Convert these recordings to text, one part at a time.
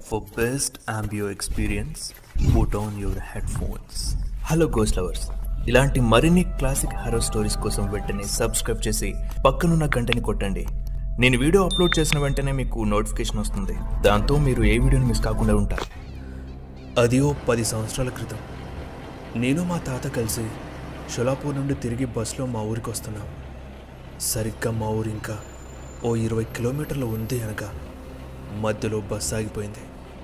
For best ambio experience, put on your headphones. Hello ghost lovers ఇలాంటి మరిన్ని classic horror stories కోసం వెంటనే subscribe చేసి పక్కనున్న గంటని కొట్టండి నేను వీడియో అప్లోడ్ చేసిన వెంటనే మీకు నోటిఫికేషన్ వస్తుంది దాంతో మీరు ఏ వీడియోని మిస్ కాకుండా ఉంటారు అది ఓ పది సంవత్సరాల క్రితం నేను మా తాత కలిసి షొలాపూర్ నుండి తిరిగి బస్సులో మా ఊరికి వస్తున్నాం సరిగ్గా మా ఊరు ఇంకా ఓ ఇరవై కిలోమీటర్లు ఉంది అనగా మధ్యలో బస్ ఆగిపోయింది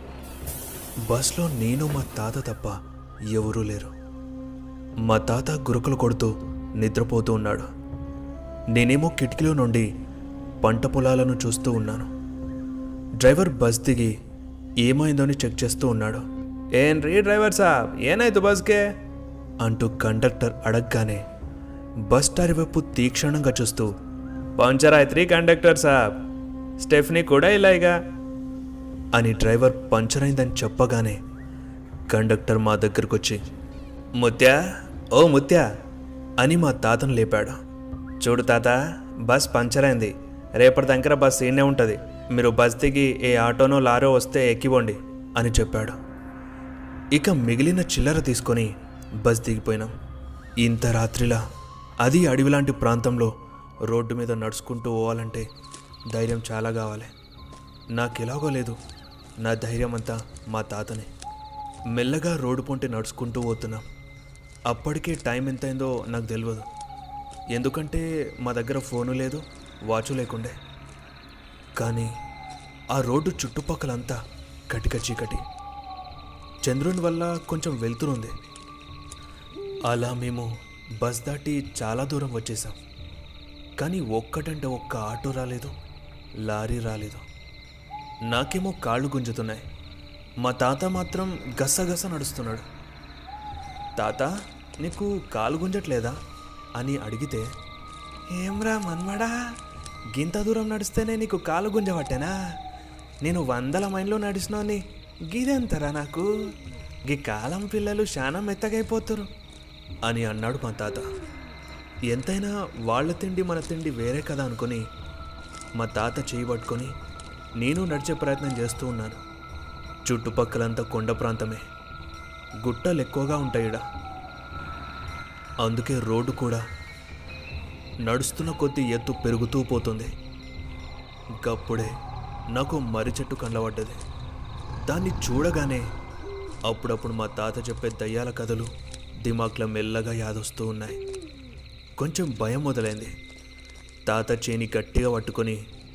బస్లో నేను మా తాత తప్ప ఎవరూ లేరు మా తాత గురుకులు కొడుతూ నిద్రపోతూ ఉన్నాడు నేనేమో కిటికీలో నుండి పంట పొలాలను చూస్తూ ఉన్నాను డ్రైవర్ బస్ దిగి ఏమైందని చెక్ చేస్తూ ఉన్నాడు ఏం రీ డ్రైవర్ సాబ్ ఏనాಯ್ತು బస్కే అంటూ కండక్టర్ అడగగానే బస్ టైర్ వైపు తీక్షణంగా చూస్తూ పంచర్ ఆಯ್ತ್ರಿ కండక్టర్ సాబ్ స్టెఫ్నీ కూడా ఇలాగా అని డ్రైవర్ పంచర్ అయిందని చెప్పగానే కండక్టర్ మా దగ్గరకు వచ్చి ముత్యా ఓ ముత్యా అని మా తాతను లేపాడు చూడు తాత బస్ పంచర్ అయింది రేపటి దగ్గర బస్ ఈయనే ఉంటుంది మీరు బస్ దిగి ఏ ఆటోనో లారో వస్తే ఎక్కిపోండి అని చెప్పాడు ఇక మిగిలిన చిల్లర తీసుకొని బస్ దిగిపోయినాం ఇంత రాత్రిలా అది అడవిలాంటి ప్రాంతంలో రోడ్డు మీద నడుచుకుంటూ పోవాలంటే ధైర్యం చాలా కావాలి నాకు ఎలాగో లేదు నా ధైర్యం అంతా మా తాతనే మెల్లగా రోడ్డు పొంటి నడుచుకుంటూ పోతున్నాం అప్పటికే టైం ఎంతైందో నాకు తెలియదు ఎందుకంటే మా దగ్గర ఫోను లేదు వాచు లేకుండే కానీ ఆ రోడ్డు చుట్టుపక్కలంతా కటిక చీకటి చంద్రుని వల్ల కొంచెం వెళ్తురుంది అలా మేము బస్ దాటి చాలా దూరం వచ్చేసాం కానీ ఒక్కటంటే ఒక్క ఆటో రాలేదు లారీ రాలేదు నాకేమో కాళ్ళు గుంజుతున్నాయి మా తాత మాత్రం గసగస నడుస్తున్నాడు తాత నీకు కాలు గుంజట్లేదా అని అడిగితే ఏమ్రా మన్మడా గింత దూరం నడిస్తేనే నీకు కాలు గుంజబట్టేనా నేను వందల మైళ్ళు నడిచినోని గిదెంతరా నాకు గీ కాలం పిల్లలు శానా మెత్తగైపోతారు అని అన్నాడు మా తాత ఎంతైనా వాళ్ళ తిండి మన తిండి వేరే కదా అనుకుని మా తాత చేయి పట్టుకొని నేను నడిచే ప్రయత్నం చేస్తూ ఉన్నాను చుట్టుపక్కలంతా కొండ ప్రాంతమే గుట్టలు ఎక్కువగా ఉంటాయిడ అందుకే రోడ్డు కూడా నడుస్తున్న కొద్దీ ఎత్తు పెరుగుతూ పోతుంది గప్పుడే నాకు మర్రి చెట్టు కండ్లబడ్డది దాన్ని చూడగానే అప్పుడప్పుడు మా తాత చెప్పే దయ్యాల కథలు దిమాక్లో మెల్లగా యాదొస్తూ ఉన్నాయి కొంచెం భయం మొదలైంది తాత చేని గట్టిగా పట్టుకొని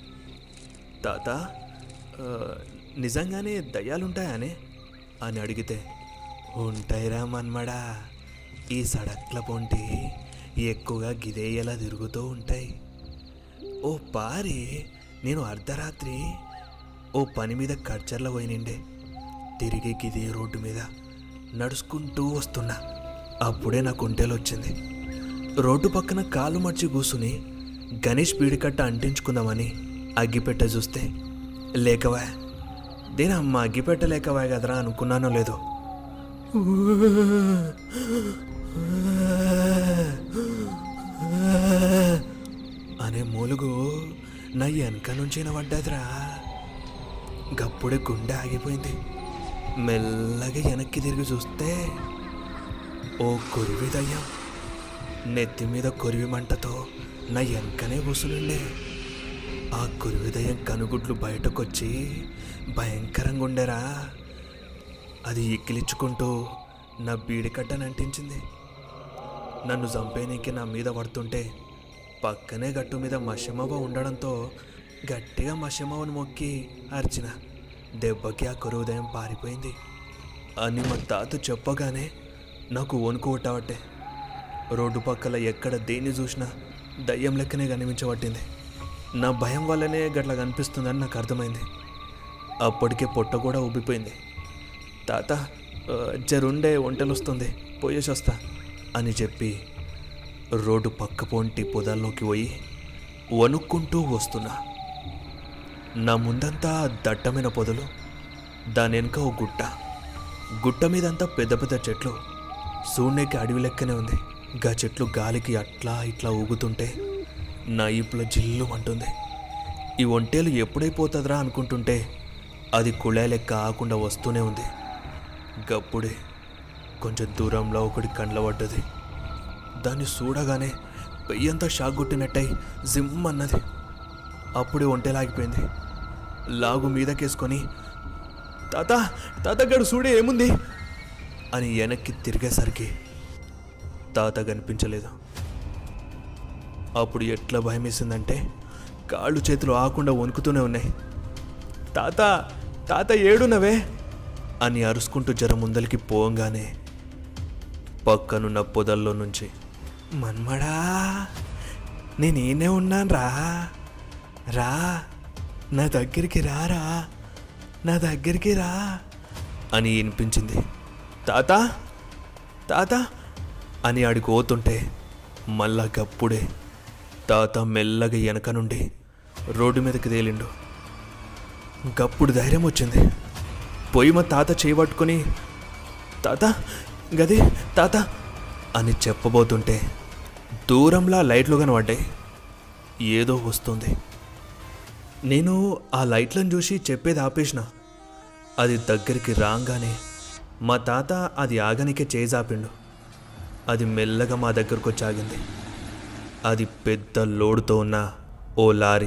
తాత ఆ, నిజంగానే దయ్యాలుంటాయానే అని అడిగితే ఉంటాయిరా మన్మడా ఈ సడక్ల పొంటి ఎక్కువగా గిదేయలా తిరుగుతూ ఉంటాయి ఓ పారి నేను అర్ధరాత్రి ఓ పని మీద కడ్చర్ల పోయినిండే తిరిగి గిదే రోడ్డు మీద నడుచుకుంటూ వస్తున్నా అప్పుడే నాకు ఒంటేలు వచ్చింది రోడ్డు పక్కన కాలు మర్చి కూసుని గణేష్ పీడికట్ట అంటించుకుందామని అగ్గిపెట్ట చూస్తే లేకవా దీని అమ్మ అగ్గిపెట్ట లేకవా కదరా అనుకున్నానో లేదో అనే మూలుగు నా వెనక నుంచి పడ్డదిరా గప్పుడే గుండె ఆగిపోయింది మెల్లగా వెనక్కి తిరిగి చూస్తే ఓ కొరివి దయ్యం నెత్తి మీద కొరివి మంటతో నా వెనకనే కూసునుండే ఆ కొరివి దయ్యం కనుగుడ్లు బయటకొచ్చి భయంకరంగా ఉండేరా అది ఎక్కిలిచ్చుకుంటూ నా బీడికట్టని అంటించింది నన్ను చంపేనీకి నా మీద పడుతుంటే పక్కనే గట్టు మీద మషమవ్వ ఉండడంతో గట్టిగా మషమవ్వను మొక్కి అరిచిన దెబ్బకి ఆ కొరువుదయం పారిపోయింది అని మా తాత చెప్పగానే నాకు వణుకు కొట్టబట్టే రోడ్డు పక్కల ఎక్కడ దేన్ని చూసినా దయ్యం లెక్కనే కనిపించబట్టింది నా భయం వల్లనే గట్లా కనిపిస్తుందని నాకు అర్థమైంది అప్పటికే పొట్ట కూడా ఉబ్బిపోయింది తాత ఆ, జరుండే ఒంటెలు వస్తుంది పోయేసి వస్తా అని చెప్పి రోడ్డు పక్క పొంటి పొదాల్లోకి పోయి వణుక్కుంటూ వస్తున్నా నా ముందంతా దట్టమైన పొదలు దాని వెనుక ఓ గుట్ట గుట్ట మీదంతా పెద్ద పెద్ద చెట్లు సూర్యునికి అడవి లెక్కనే ఉంది గా చెట్లు గాలికి అట్లా ఇట్లా ఊగుతుంటే నా ఈపులో జిల్లు అంటుంది ఈ ఒంటేలు ఎప్పుడైపోతుందిరా అనుకుంటుంటే అది కుళాయి లెక్క ఆకుండా వస్తూనే ఉంది గప్పుడే కొంచెం దూరంలో ఒకటి కండ్ల పడ్డది దాన్ని చూడగానే పెయ్యంతా షాక్ కొట్టినట్టయి జిమ్ అన్నది అప్పుడే ఒంటెలాగిపోయింది లాగు మీదకేసుకొని తాత తాతగాడు చూడే ఏముంది అని వెనక్కి తిరిగేసరికి తాత కనిపించలేదు అప్పుడు ఎట్లా భయం వేసిందంటే కాళ్ళు చేతులు ఆకుండా వణుకుతూనే ఉన్నాయి తాత తాత ఏడునవే అని అరుచుకుంటూ జర ముందలికి పోంగానే పక్కనున్న పొదల్లో నుంచి మన్మడా నేనేనే ఉన్నాను రా రా నా దగ్గరికి రారా నా దగ్గరికి రా అని వినిపించింది తాత తాత అని అడిగోతుంటే మళ్ళా గప్పుడే తాత మెల్లగా వెనక నుండి రోడ్డు మీదకి తేలిండు గప్పుడు ధైర్యం వచ్చింది పోయి మా తాత చేయబట్టుకొని తాత గది తాత అని చెప్పబోతుంటే దూరంలా లైట్లు కనబడ్డాయి ఏదో వస్తుంది నేను ఆ లైట్లను చూసి చెప్పేది ఆపేసిన అది దగ్గరికి రాగానే మా తాత అది ఆగనికే చేజాపిండు అది మెల్లగా మా దగ్గరకు వచ్చి ఆగింది అది పెద్ద లోడుతో ఉన్న ఓ లారీ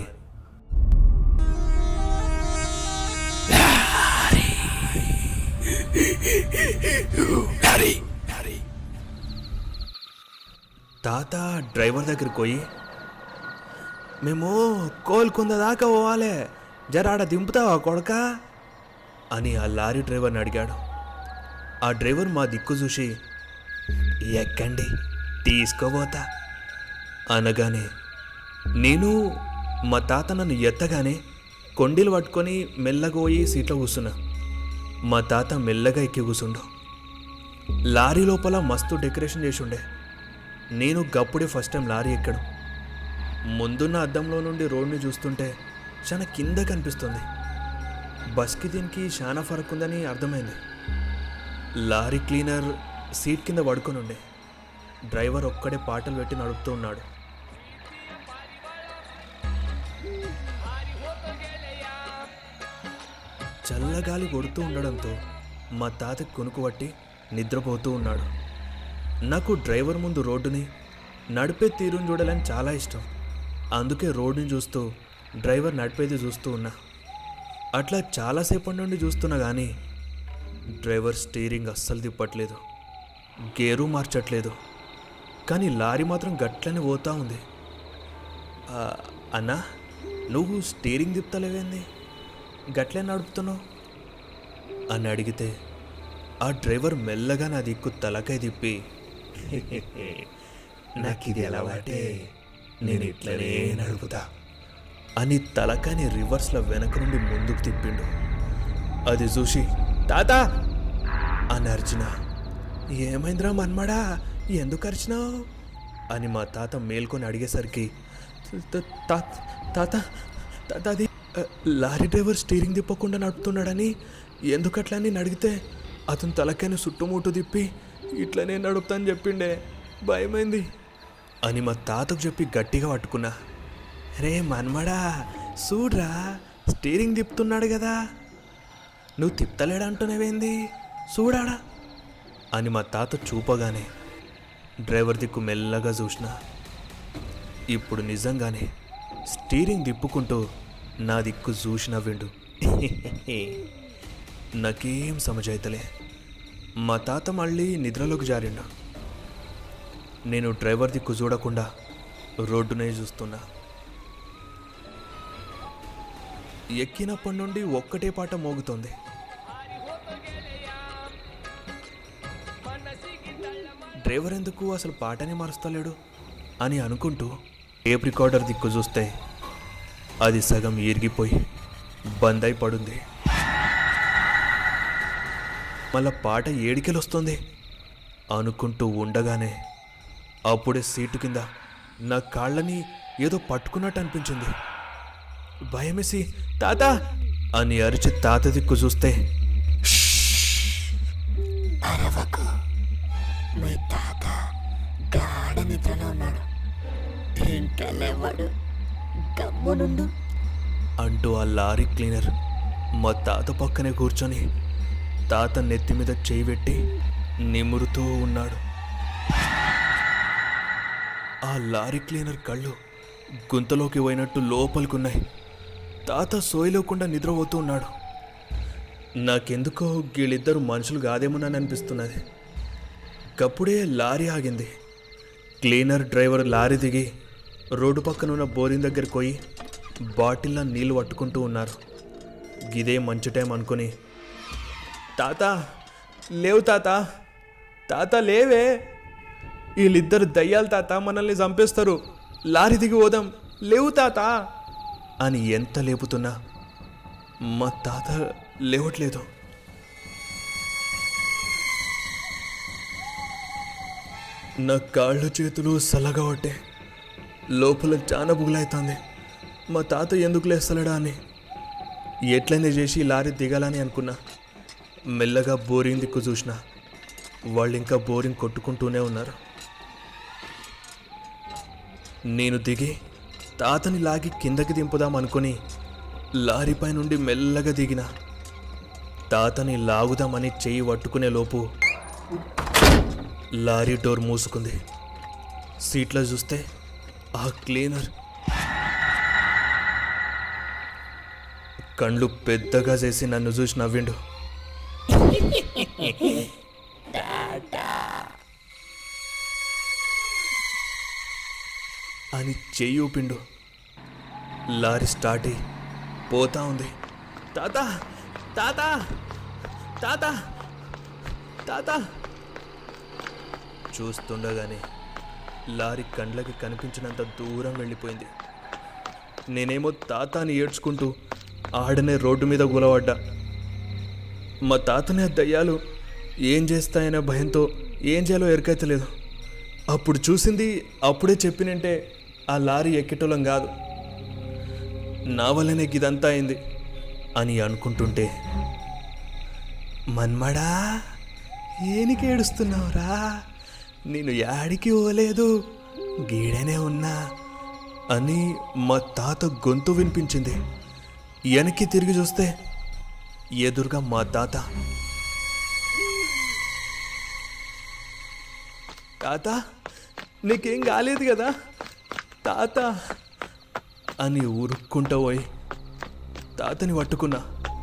తాత డ్రైవర్ దగ్గరికి పోయి మేము కోల్కొంద దాకా పోవాలి జర ఆడ దింపుతావా కొడక అని ఆ లారీ డ్రైవర్ని అడిగాడు ఆ డ్రైవర్ మా దిక్కు చూసి ఎక్కండి తీసుకోబోతా అనగానే నేను మా తాత నన్ను ఎత్తగానే కొండీలు పట్టుకొని మెల్లగా పోయి సీట్లో కూర్చున్నా మా తాత మెల్లగా ఎక్కి కూర్చుండు లారీ లోపల మస్తు డెకరేషన్ చేసి ఉండే నేను గప్పుడే ఫస్ట్ టైం లారీ ఎక్కడం ముందున్న అద్దంలో నుండి రోడ్ని చూస్తుంటే చాలా కింద కనిపిస్తుంది బస్కి దీనికి చాలా ఫరక్ ఉందని అర్థమైంది లారీ క్లీనర్ సీట్ కింద పడుకొని ఉండే డ్రైవర్ ఒక్కడే పాటలు పెట్టి నడుపుతూ ఉన్నాడు చల్లగాలి కొడుతూ ఉండడంతో మా తాతకి కొనుకు పట్టి నిద్రపోతూ ఉన్నాడు నాకు డ్రైవర్ ముందు రోడ్డుని నడిపే తీరుని చూడాలని చాలా ఇష్టం అందుకే రోడ్డుని చూస్తూ డ్రైవర్ నడిపేది చూస్తూ ఉన్నా అట్లా చాలాసేపటి నుండి చూస్తున్నా కానీ డ్రైవర్ స్టీరింగ్ అస్సలు తిప్పట్లేదు గేరు మార్చట్లేదు కానీ లారీ మాత్రం గట్లనే పోతా ఉంది ఆ, అన్నా నువ్వు స్టీరింగ్ తిప్పుతలేవేంది గట్లే నడుపుతున్నావు అని అడిగితే ఆ డ్రైవర్ మెల్లగా నా దిక్కు తలకాయ తిప్పి నాకు ఇది అలవాటే నేను ఇట్లనే నడుపుతా అని తలకాని రివర్స్లో వెనక నుండి ముందుకు తిప్పిండు అది చూసి తాత అని అరిచిన ఏమైందిరా మన్మడా ఎందుకు అరిచినావు అని మా తాత మేల్కొని అడిగేసరికి "త- తా- తాత తాత అది ఆ, లారీ డ్రైవర్ స్టీరింగ్ తిప్పకుండా నడుపుతున్నాడని ఎందుకట్లా అని అడిగితే అతను తలకాయని చుట్టుముట్టు తిప్పి ఇట్లనే నడుపుతా అని చెప్పిండే భయమైంది అని మా తాతకు చెప్పి గట్టిగా పట్టుకున్నా రే మన్మడా చూడ్రా స్టీరింగ్ తిప్పుతున్నాడు కదా నువ్వు తిప్పలేడంటున్నావేంది చూడాడా అని మా తాత చూపగానే డ్రైవర్ దిక్కు మెల్లగా చూసిన ఇప్పుడు నిజంగానే స్టీరింగ్ తిప్పుకుంటూ నా దిక్కు చూసి నవ్విండు నాకేం సమజైతలే మా తాత మళ్ళీ నిద్రలోకి జారిండు నేను డ్రైవర్ దిక్కు చూడకుండా రోడ్డునే చూస్తున్నా ఎక్కినప్పటి నుండి ఒక్కటే పాట మోగుతోంది డ్రైవర్ ఎందుకు అసలు పాటనే మారుస్తలేడు అని అనుకుంటూ టేప్ రికార్డర్ దిక్కు చూస్తే అది సగం ఇరిగిపోయి బంద్ అయి పడుంది మళ్ళా పాట ఏడికెళ్ళి వస్తుంది అనుకుంటూ ఉండగానే అప్పుడే సీటు కింద నా కాళ్ళని ఏదో పట్టుకున్నట్టు అనిపించింది భయమేసి తాత అని అరిచి తాత దిక్కు చూస్తే అరవకు మీ తాత గాఢ నిద్రలో ఉన్నాడు ఇంకా లేవాడు గమ్మునుండు అంటూ ఆ లారీ క్లీనర్ మా తాత పక్కనే కూర్చొని తాత నెత్తి మీద చేయి పెట్టి నిమురుతూ ఉన్నాడు ఆ లారీ క్లీనర్ కళ్ళు గుంతలోకి పోయినట్టు లోపలికున్నాయి తాత సోయలేకుండా నిద్రపోతూ ఉన్నాడు నాకెందుకో వీళ్ళిద్దరు మనుషులు కాదేమోనని అనిపిస్తున్నది కప్పుడే లారీ ఆగింది క్లీనర్ డ్రైవర్ లారీ దిగి రోడ్డు పక్కన ఉన్న బోరింగ్ దగ్గరికి పోయి బాటిల్లో నీళ్లు పట్టుకుంటూ ఉన్నారు ఇదే మంచి టైం అనుకుని తాత లేవు తాత తాత లేవే వీళ్ళిద్దరు దయ్యాలు తాత మనల్ని చంపేస్తారు లారీ దిగి పోదాం లేవు తాత అని ఎంత లేపుతున్నా మా తాత లేవట్లేదు నా కాళ్ళు చేతులు సల్లగా పట్టే లోపల చాలా బుగులైతుంది మా తాత ఎందుకు లేస్తలేడా అని ఎట్లయినా చేసి లారీ దిగాలని అనుకున్నా మెల్లగా బోరింగ్ దిక్కు చూసిన వాళ్ళు ఇంకా బోరింగ్ కొట్టుకుంటూనే ఉన్నారు నేను దిగి తాతని లాగి కిందకి దింపుదాం అనుకుని లారీపై నుండి మెల్లగా దిగిన తాతని లాగుదామని చెయ్యి పట్టుకునే లోపు లారీ డోర్ మూసుకుంది సీట్లో చూస్తే ఆ క్లీనర్ కళ్ళు పెద్దగా చేసి నన్ను చూసి నవ్విండు అని చెయ్యి ఊపిండు లారీ స్టార్ట్ అయ్యి పోతా ఉంది తాత తాత తాత తాత చూస్తుండగానే లారీ కండ్లకి కనిపించినంత దూరం వెళ్ళిపోయింది నేనేమో తాత అని ఏడ్చుకుంటూ ఆడనే రోడ్డు మీద గులవడ్డా మా తాతని ఆ దయ్యాలు ఏం చేస్తాయనే భయంతో ఏం చేయాలో ఎరకైతలేదు అప్పుడు చూసింది అప్పుడే చెప్పినంటే ఆ లారీ ఎక్కేటోళ్ళం కాదు నా వల్లనే ఇదంతా అయింది అని అనుకుంటుంటే మన్మడా ఏనికి ఏడుస్తున్నావురా నేను యాడికి పోలేదు గీడనే ఉన్నా అని మా తాత గొంతు వినిపించింది వెనక్కి తిరిగి చూస్తే ఎదురుగా మా తాత తాత నీకేం కాలేదు కదా తాత అని ఊరుక్కుంటూ పోయి తాతని పట్టుకున్నా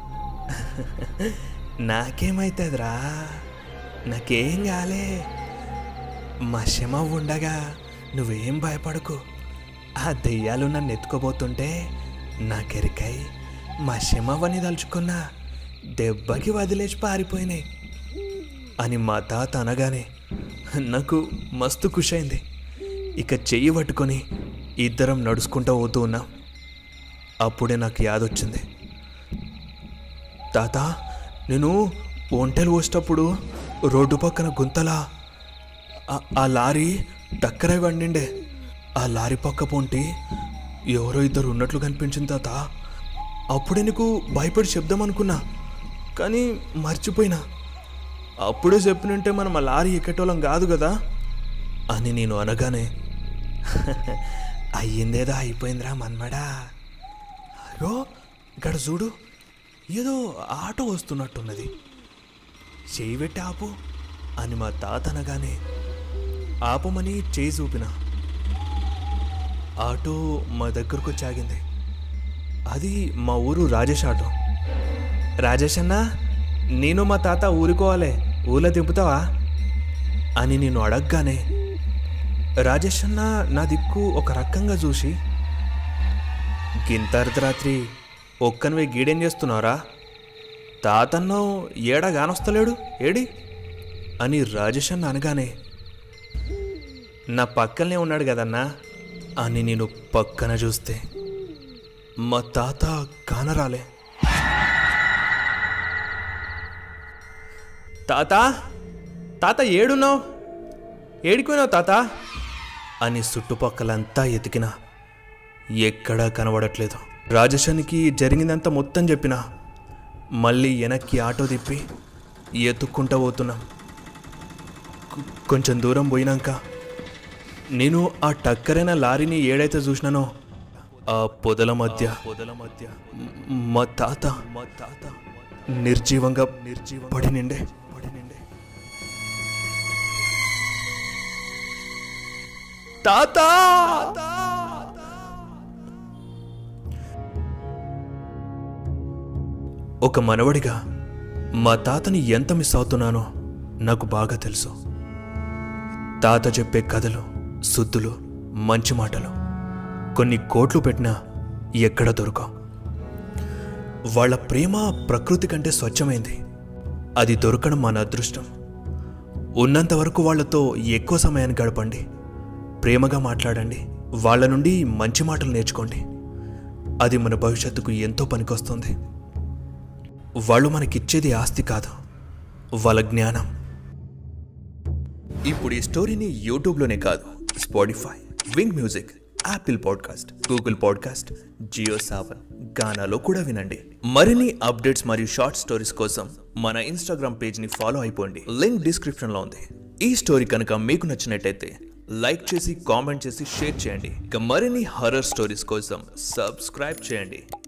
నాకేమైతుందిరా నాకేం కాలే మా శమ ఉండగా నువ్వేం భయపడకు ఆ దెయ్యాలు నన్ను ఎత్తుకోబోతుంటే నాకెరికై మా శమవని తలుచుకున్నా దెబ్బకి వదిలేసి పారిపోయినాయి అని మా తాత అనగానే నాకు మస్తు ఖుషైంది ఇక చెయ్యి పట్టుకొని ఇద్దరం నడుచుకుంటూ పోతూ ఉన్నాం అప్పుడే నాకు యాదొచ్చింది తాత నేను ఒంటెలు పోసేటప్పుడు రోడ్డు పక్కన గుంతలా ఆ- ఆ లారీ టక్కరై వండిండే ఆ లారీ పక్క పొంటి ఎవరో ఇద్దరు ఉన్నట్లు కనిపించింది తాత అప్పుడే నీకు భయపడి శబ్దం అనుకున్నా కానీ మర్చిపోయినా అప్పుడే చెప్పినంటే మనం ఆ లారీ ఎక్కేటోళ్ళం కాదు కదా అని నేను అనగానే అయ్యిందేదో అయిపోయిందిరా మన్మడా అయ్యో ఇక్కడ చూడు ఏదో ఆటో వస్తున్నట్టున్నది చేయి పెట్టి ఆపు అని మా తాత అనగానే ఆపమని చేయి చూపిన ఆటో మా దగ్గరకు వచ్చి ఆగింది అది మా ఊరు రాజేష్ ఆటో రాజేష్ అన్నా నేను మా తాత ఊరుకోవాలి ఊళ్ళో దింపుతావా అని నేను అడగగానే రాజేష్ అన్న నా దిక్కు ఒక రకంగా చూసి గింత అర్ధరాత్రి ఒక్కనివే గీడేం చేస్తున్నావురా తాతన్నో ఏడా గానొస్తలేడు ఏడి అని రాజేష్ అన్న అనగానే నా పక్కనే ఉన్నాడు కదన్నా అని నేను పక్కన చూస్తే మా తాత కానరాలే తాత తాత ఏడున్నావు ఏడిపోయినావు తాత అని చుట్టుపక్కలంతా ఎతికినా ఎక్కడా కనబడట్లేదు రాజశానికి జరిగిందంతా మొత్తం చెప్పిన మళ్ళీ వెనక్కి ఆటో తిప్పి ఎత్తుక్కుంటా పోతున్నాం కొ- కొంచెం దూరం పోయినాక నేను ఆ టక్కరైన లారీని ఏడైతే చూసినానో ఆ పొదల మధ్య పొదల మధ్య మా తాత మా తాత నిర్జీవంగా నిర్జీవం పడి నిండే పడి నిండే తాత ఒక మనవడిగా మా తాతని ఎంత మిస్ అవుతున్నానో నాకు బాగా తెలుసు తాత చెప్పే కథలు సుద్దులు మంచి మాటలు కొన్ని కోట్లు పెట్టినా ఎక్కడ దొరకవు వాళ్ళ ప్రేమ ప్రకృతి కంటే స్వచ్ఛమైంది అది దొరకడం మన అదృష్టం ఉన్నంత వరకు వాళ్ళతో ఎక్కువ సమయాన్ని గడపండి ప్రేమగా మాట్లాడండి వాళ్ళ నుండి మంచి మాటలు నేర్చుకోండి అది మన భవిష్యత్తుకు ఎంతో పనికొస్తుంది వాళ్ళు మనకిచ్చేది ఆస్తి కాదు వాళ్ళ జ్ఞానం ఇప్పుడు ఈ స్టోరీని యూట్యూబ్లోనే కాదు Spotify Wynk music Apple podcast Google podcast Jio Saavn గానాలో కూడా వినండి మరిన్ని అప్డేట్స్ మరియు షార్ట్ స్టోరీస్ కోసం మన ఇన్స్టాగ్రామ్ పేజ్ని ఫాలో అయిపోండి లింక్ డిస్క్రిప్షన్లో ఉంది ఈ స్టోరీ కనుక మీకు నచ్చినట్టయితే లైక్ చేసి కామెంట్ చేసి షేర్ చేయండి ఇక మరిన్ని హర్రర్ స్టోరీస్ కోసం సబ్స్క్రైబ్ చేయండి